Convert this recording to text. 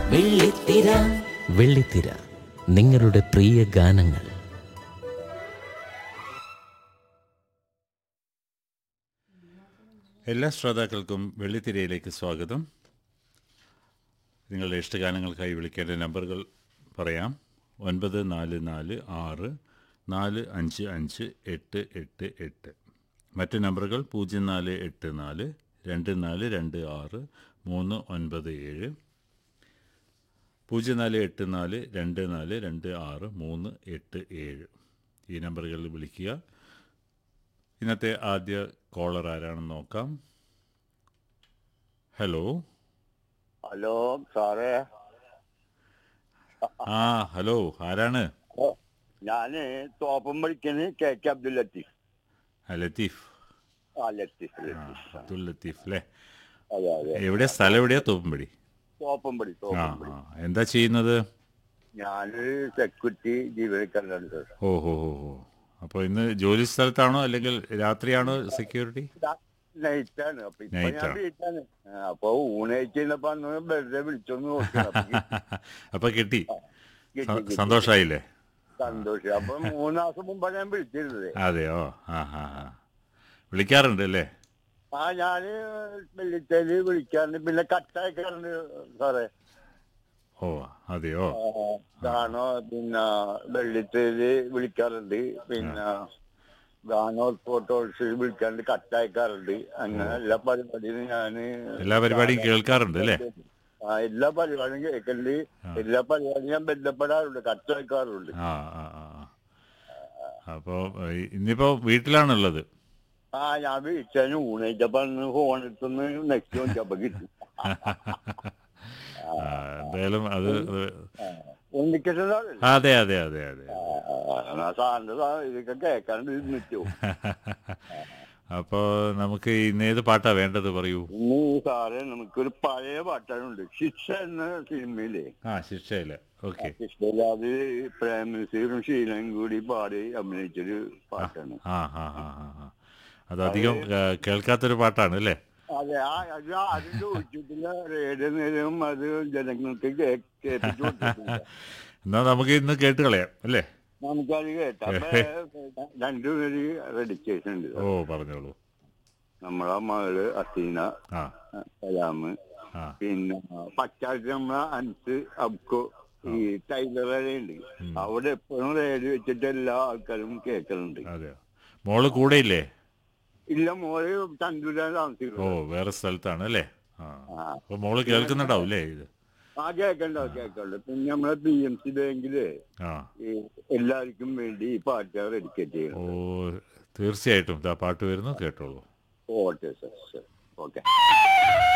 വെള്ളിത്തിര വെള്ളിത്തിര നിങ്ങളുടെ പ്രിയ ഗാനങ്ങൾ എല്ലാ ശ്രോതാക്കൾക്കും വെള്ളിത്തിരയിലേക്ക് സ്വാഗതം നിങ്ങളുടെ ഇഷ്ടഗാനങ്ങൾക്കായി വിളിക്കേണ്ട നമ്പറുകൾ പറയാം ഒൻപത് നാല് നാല് ആറ് നാല് അഞ്ച് അഞ്ച് എട്ട് എട്ട് എട്ട് മറ്റ് നമ്പറുകൾ പൂജ്യം നാല് എട്ട് നാല് രണ്ട് നാല് രണ്ട് ആറ് മൂന്ന് ഒൻപത് ഏഴ് പൂജ്യം നാല് എട്ട് നാല് രണ്ട് നാല് രണ്ട് ആറ് മൂന്ന് എട്ട് ഏഴ് ഈ നമ്പറുകളിൽ വിളിക്കുക ഇന്നത്തെ ആദ്യ കോളർ ആരാണെന്ന് നോക്കാം ഹലോ ഹലോ സാറേ ആ ഹലോ ആരാണ് ഞാന് തോപ്പം പഠിക്കണ് കെ കെ അബ്ദുൽ ലത്തീഫ് ആ, ലത്തീഫ് ആ ലത്തീഫ് ആ ലത്തീഫ് അബ്ദുൽ ലത്തീഫ് അല്ലേ അതെ അതെ എവിടെയാ സ്ഥലം എവിടെയാ തോപ്പുംപടി തോപ്പം പടി ആ തോപ്പം പടി ആ എന്താ ചെയ്യുന്നത് ഞാന് സെക്യൂരിറ്റി ജീവനക്കാരനാണ് സാർ ഓ ഹോ ഹോ ഹോ അപ്പോൾ ഇന്ന് ജോലി സ്ഥലത്താണോ അല്ലെങ്കിൽ രാത്രിയാണോ സെക്യൂരിറ്റി നൈറ്റാണ് അപ്പൊ ഇപ്പൊ Night ഞാൻ ആ. വീട്ടാണ് ആ, അപ്പൊ ഊണയിച്ചപ്പോ അന്ന് വെറുതെ വിളിച്ചൊന്ന് നോക്കണം അപ്പൊ അപ്പോൾ കിട്ടി കിട്ടി, സ- കിട്ടി. സന്തോഷായില്ലേ സന്തോഷം അപ്പൊ മൂന്ന് മാസം മുമ്പാണ് ഞാൻ വിളിച്ചിരുന്നത് അതെയോ ആ ആ ആ വിളിക്കാറുണ്ട് അല്ലേ ആ ഞാന് വെള്ളിത്തേല് വിളിക്കാറുണ്ട് പിന്നെ കട്ടയക്കാറുണ്ട് സാറേ ഓ അതെയോ ഗാനോ പിന്നെ വെള്ളിത്തേല് വിളിക്കാറുണ്ട് പിന്നെ ഗാനോ ഫോട്ടോസ് വിളിക്കാറുണ്ട് കട്ടയക്കാറുണ്ട് അങ്ങനെ എല്ലാ പരിപാടിയും ഞാന് എല്ലാ പരിപാടിയും കേൾക്കാറുണ്ട് അല്ലേ ആ എല്ലാ പരിപാടിയും കേൾക്കലുണ്ട് എല്ലാ പരിപാടിയും ഞാൻ ബന്ധപ്പെടാറുണ്ട് കട്ടയക്കാറുണ്ട് ആ ആ ആ അപ്പോൾ ഇന്നിപ്പോൾ വീട്ടിലാണുള്ളത് ആ ഞാൻ വീട്ടിൽ ഊണയിച്ചപ്പോ അന്ന് ഫോണെടുത്തൊന്ന് നെക്സ്റ്റ് നോക്കിയപ്പോ കിട്ടി ആ, എന്തായാലും അത് അത് ഉണ്ണിക്കൃഷ്ണൻ അതെ അതെ അതെ അതെ സാറിന്റെ സാ- ഇതൊക്കെ കേൾക്കാണ്ട് നിൽക്കൂ അപ്പോൾ നമുക്ക് ഇന്ന് ഏത് പാട്ടാ വേണ്ടത് പറയൂ ഇന്ന് സാറേ നമുക്കൊരു പഴയ പാട്ടാനുണ്ട് ശിക്ഷ എന്ന സിനിമയിലെ ആ ശിക്ഷയില് ഓക്കെ ശിക്ഷയില് അത് പ്രേമനസീറും ശീലം കൂടി പാടി അഭിനയിച്ചൊരു പാട്ടാണ് ആ ആ ആ ആ ആ. അത് അധികം ആ, കേൾക്കാത്തൊരു പാട്ടാണ് അല്ലേ അതെ ആ അത് അത് ചോദിച്ചിട്ടില്ല റേഡിയോ നേരം അത് ജനങ്ങൾക്ക് കേ- കേൾപ്പിച്ചു കൊടുത്തിട്ടില്ല എന്നാ നമുക്ക് ഇന്ന് കേട്ട് കളയാം അല്ലേ നമുക്കത് കേട്ടാ രണ്ടുപേര് രജിസ്ട്രേഷൻ ഉണ്ട് ഓ പറഞ്ഞോളൂ നമ്മളെ മകള് അസീന ആ സലാമ് ആ പിന്നെ പച്ചാഴ്ച നമ്മളെ അൻസ് അബ്കോ ഈ ടൈലറുണ്ട് അവിടെ എപ്പോഴും റേഡിയോ വെച്ചിട്ട് എല്ലാ ആൾക്കാരും കേൾക്കലുണ്ട് അതെയോ മോള് കൂടെ ഇല്ലേ ഇല്ല മോള് തണ്ടൂരാൻ ഓ താമസിക്കുന്നു വേറെ സ്ഥലത്താണ് അല്ലേ ആ ആ. അപ്പൊ മോള് കേൾക്കുന്നുണ്ടാവും അല്ലേ ഇത് ആ കേൾക്കണ്ടോ കേൾക്കണ്ടോ പിന്നെ നമ്മളെ പി എം സി ബാങ്കില് ആ ഈ എല്ലാവർക്കും വേണ്ടി ഈ പാട്ട് ഡെഡിക്കേറ്റ് ഓ ചെയ്യണം തീർച്ചയായിട്ടും ഇതാ പാട്ട് വരുന്നു കേട്ടോളൂ ഓക്കെ സർ ഓക്കെ